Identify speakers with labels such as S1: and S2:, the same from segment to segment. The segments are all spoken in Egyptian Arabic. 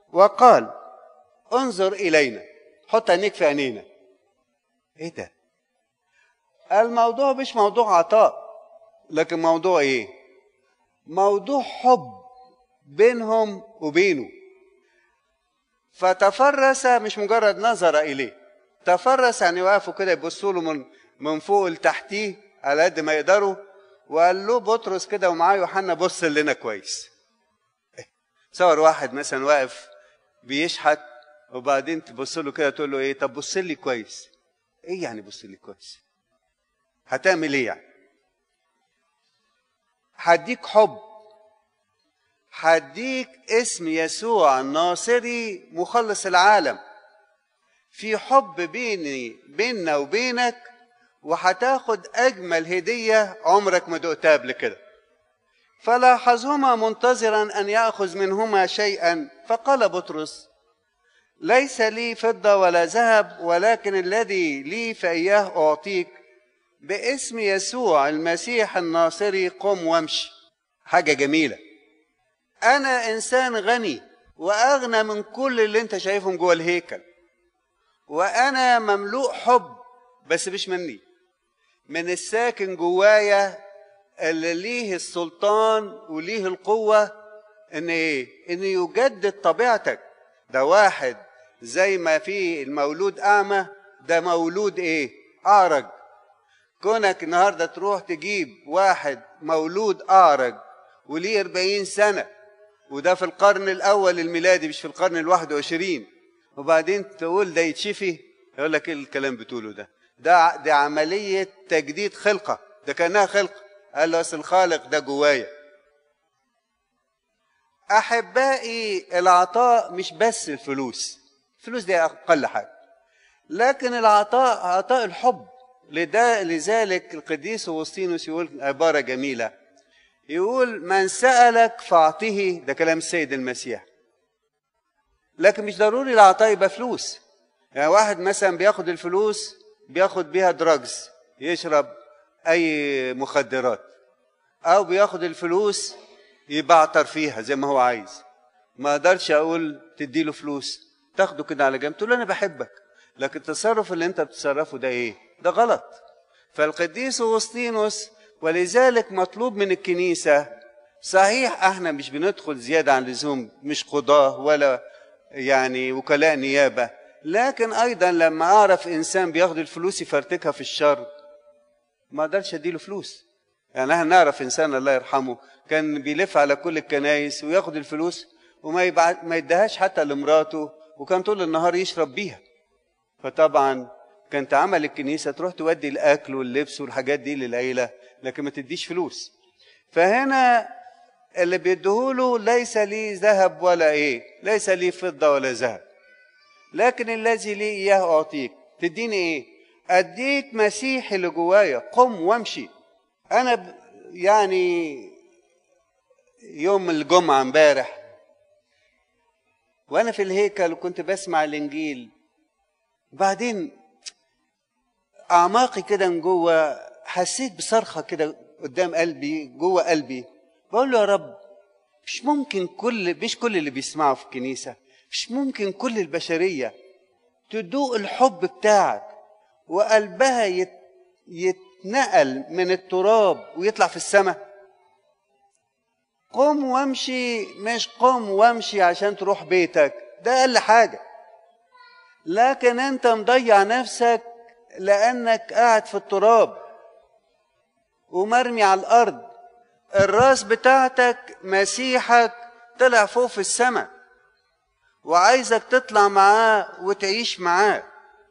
S1: وقال انظر إلينا حط عينيك في عينينا ايه ده الموضوع مش موضوع عطاء لكن موضوع ايه موضوع حب بينهم وبينه فتفرس مش مجرد نظر اليه تفرس يعني وقفوا كده يبصوا له من من فوق لتحتيه على قد ما يقدروا وقال له بطرس كده ومعاه يوحنا بص لنا كويس صور واحد مثلا واقف بيشحت وبعدين تبص له كده تقول له ايه طب بص لي كويس ايه يعني بص لي كويس هتعمل ايه يعني هديك حب هديك اسم يسوع الناصري مخلص العالم في حب بيني بيننا وبينك وهتاخد اجمل هديه عمرك ما دقتها قبل كده فلاحظهما منتظرا ان ياخذ منهما شيئا فقال بطرس ليس لي فضه ولا ذهب ولكن الذي لي فاياه اعطيك باسم يسوع المسيح الناصري قم وامشي حاجه جميله انا انسان غني واغنى من كل اللي انت شايفهم جوه الهيكل وانا مملوء حب بس مش مني من الساكن جوايا اللي ليه السلطان وليه القوة ان ايه ان يجدد طبيعتك ده واحد زي ما في المولود اعمى ده مولود ايه اعرج كونك النهارده تروح تجيب واحد مولود اعرج وليه 40 سنة وده في القرن الاول الميلادي مش في القرن الواحد وعشرين وبعدين تقول ده يتشفي يقول لك ايه الكلام بتقوله ده ده دي عملية تجديد خلقة ده كأنها خلقة قال له أصل الخالق ده جوايا أحبائي العطاء مش بس الفلوس الفلوس دي أقل حاجة لكن العطاء عطاء الحب لده لذلك القديس أغسطينوس يقول عبارة جميلة يقول من سألك فأعطه ده كلام السيد المسيح لكن مش ضروري العطاء يبقى فلوس يعني واحد مثلا بياخد الفلوس بياخد بيها دراجز يشرب اي مخدرات او بياخد الفلوس يبعتر فيها زي ما هو عايز ما اقدرش اقول تديله فلوس تاخده كده على جنب تقول له انا بحبك لكن التصرف اللي انت بتتصرفه ده ايه ده غلط فالقديس اغسطينوس ولذلك مطلوب من الكنيسه صحيح احنا مش بندخل زياده عن اللزوم مش قضاه ولا يعني وكلاء نيابه لكن ايضا لما اعرف انسان بياخد الفلوس يفرتكها في الشر ما اقدرش اديله فلوس يعني احنا نعرف انسان الله يرحمه كان بيلف على كل الكنايس وياخد الفلوس وما يبعت ما يديهاش حتى لمراته وكان طول النهار يشرب بيها فطبعا كانت عمل الكنيسه تروح تودي الاكل واللبس والحاجات دي للعيله لكن ما تديش فلوس فهنا اللي بيديهوله ليس لي ذهب ولا ايه ليس لي فضه ولا ذهب لكن الذي لي اياه اعطيك تديني ايه اديك مسيح اللي جوايا قم وامشي انا ب... يعني يوم الجمعه امبارح وانا في الهيكل وكنت بسمع الانجيل وبعدين اعماقي كده من جوه حسيت بصرخه كده قدام قلبي جوه قلبي بقول له يا رب مش ممكن كل مش كل اللي بيسمعوا في الكنيسه مش ممكن كل البشريه تدوق الحب بتاعك وقلبها يت... يتنقل من التراب ويطلع في السماء قم وامشي مش قم وامشي عشان تروح بيتك ده اقل حاجه لكن انت مضيع نفسك لانك قاعد في التراب ومرمي على الارض الراس بتاعتك مسيحك طلع فوق في السماء وعايزك تطلع معاه وتعيش معاه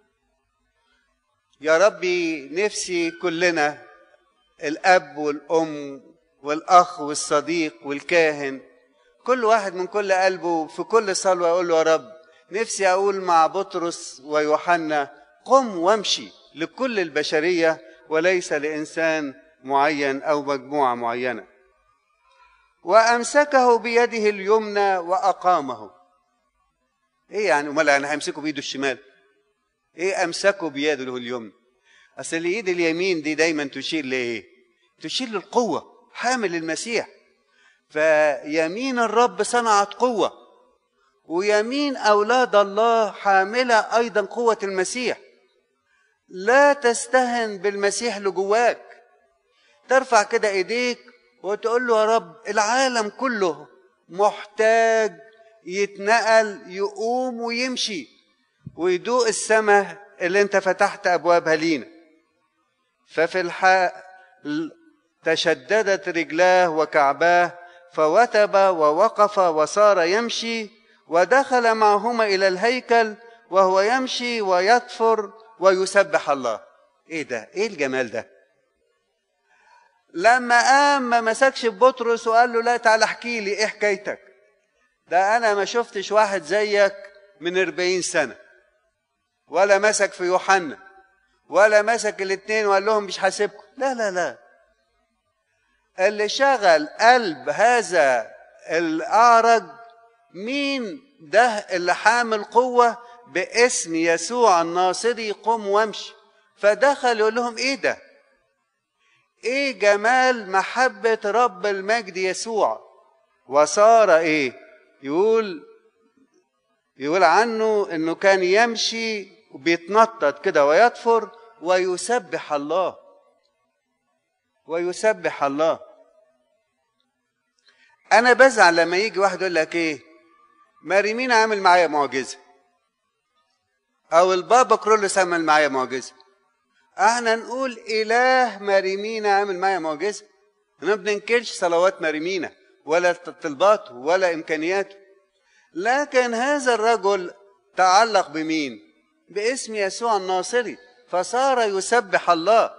S1: يا ربي نفسي كلنا الاب والام والاخ والصديق والكاهن كل واحد من كل قلبه في كل صلوه يقول له يا رب نفسي اقول مع بطرس ويوحنا قم وامشي لكل البشريه وليس لانسان معين او مجموعه معينه وامسكه بيده اليمنى واقامه ايه يعني امال يعني هيمسكه بايده الشمال ايه امسكه بيده اليمنى اصل الايد اليمين دي دايما تشير لايه تشير للقوه حامل المسيح فيمين الرب صنعت قوه ويمين أولاد الله حاملة أيضا قوة المسيح لا تستهن بالمسيح اللي جواك ترفع كده ايديك وتقول له يا رب العالم كله محتاج يتنقل يقوم ويمشي ويدوق السماء اللي انت فتحت ابوابها لينا ففي الحق تشددت رجلاه وكعباه فوتب ووقف وصار يمشي ودخل معهما الى الهيكل وهو يمشي ويطفر ويسبح الله ايه ده ايه الجمال ده لما قام ما مسكش بطرس وقال له لا تعالى احكي لي ايه حكايتك ده انا ما شفتش واحد زيك من أربعين سنه ولا مسك في يوحنا ولا مسك الاثنين وقال لهم مش حاسبكم لا لا لا اللي شغل قلب هذا الاعرج مين ده اللي حامل قوه باسم يسوع الناصري قم وامشي فدخل يقول لهم ايه ده ايه جمال محبة رب المجد يسوع وصار ايه يقول يقول عنه انه كان يمشي وبيتنطط كده ويطفر ويسبح الله ويسبح الله انا بزعل لما يجي واحد يقول لك ايه ماري عامل معايا معجزه او البابا كرولوس عمل معايا معجزه احنا نقول اله مريمينا عامل معايا معجزه ما بننكرش صلوات مريمينا ولا طلباته ولا امكانياته لكن هذا الرجل تعلق بمين باسم يسوع الناصري فصار يسبح الله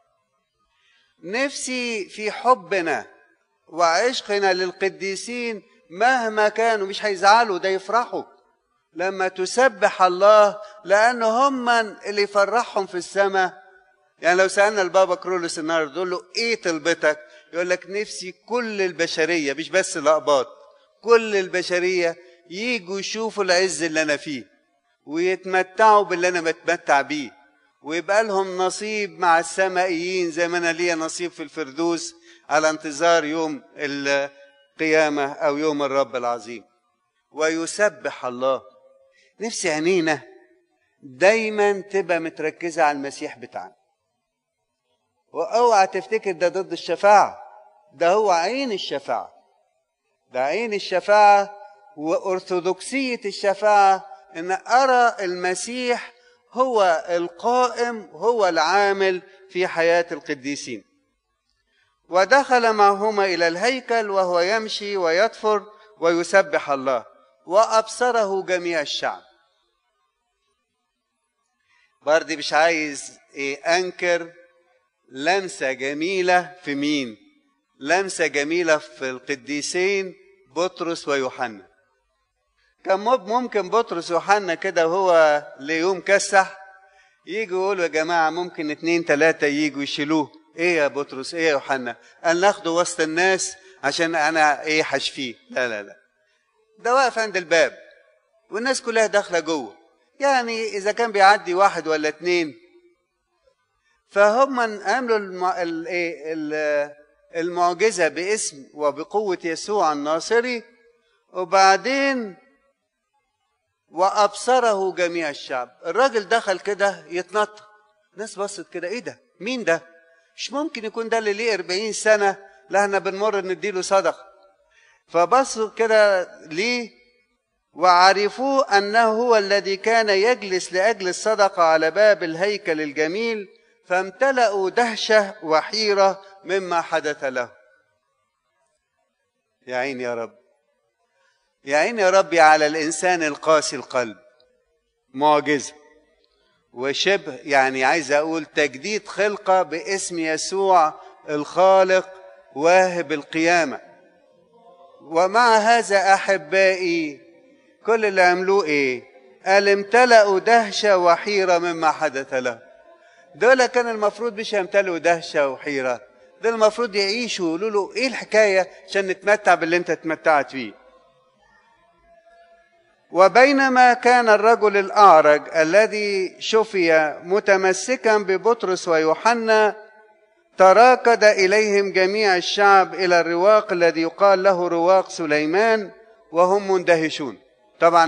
S1: نفسي في حبنا وعشقنا للقديسين مهما كانوا مش هيزعلوا ده يفرحوا لما تسبح الله لأن هم اللي يفرحهم في السماء يعني لو سألنا البابا كرولوس النهارده نقول له إيه طلبتك؟ يقول لك نفسي كل البشرية مش بس الأقباط كل البشرية يجوا يشوفوا العز اللي أنا فيه ويتمتعوا باللي أنا بتمتع بيه ويبقى لهم نصيب مع السمائيين زي ما أنا ليا نصيب في الفردوس على انتظار يوم القيامة أو يوم الرب العظيم ويسبح الله نفسي عينينا دايما تبقى متركزة على المسيح بتاعنا واوعى تفتكر ده ضد الشفاعة ده هو عين الشفاعة ده عين الشفاعة وأرثوذكسية الشفاعة إن أرى المسيح هو القائم هو العامل في حياة القديسين ودخل معهما إلى الهيكل وهو يمشي ويطفر ويسبح الله وأبصره جميع الشعب برضه مش عايز إيه أنكر لمسة جميلة في مين؟ لمسة جميلة في القديسين بطرس ويوحنا كان ممكن بطرس ويوحنا كده وهو ليوم كسح يجوا يقولوا يا جماعة ممكن اتنين تلاتة يجوا يشيلوه ايه يا بطرس ايه يا يوحنا قال ناخده وسط الناس عشان انا ايه حشفيه لا لا لا ده واقف عند الباب والناس كلها داخله جوه يعني اذا كان بيعدي واحد ولا اتنين فهم عملوا المعجزه باسم وبقوه يسوع الناصري وبعدين وابصره جميع الشعب الراجل دخل كده يتنطط الناس بصت كده ايه ده مين ده مش ممكن يكون ده اللي ليه 40 سنه لا احنا بنمر نديله صدقه فبصوا كده ليه وعرفوا انه هو الذي كان يجلس لاجل الصدقه على باب الهيكل الجميل فامتلأوا دهشه وحيره مما حدث له يا عين يا رب يا عين يا ربي على الانسان القاسي القلب معجزه وشبه يعني عايز اقول تجديد خلقه باسم يسوع الخالق واهب القيامه ومع هذا احبائي كل اللي عملوه ايه قال امتلأوا دهشه وحيره مما حدث له دول كان المفروض مش يمتلئوا دهشه وحيره دول المفروض يعيشوا يقولوا له ايه الحكايه عشان نتمتع باللي انت اتمتعت فيه وبينما كان الرجل الاعرج الذي شفي متمسكا ببطرس ويوحنا تراكد اليهم جميع الشعب الى الرواق الذي يقال له رواق سليمان وهم مندهشون طبعا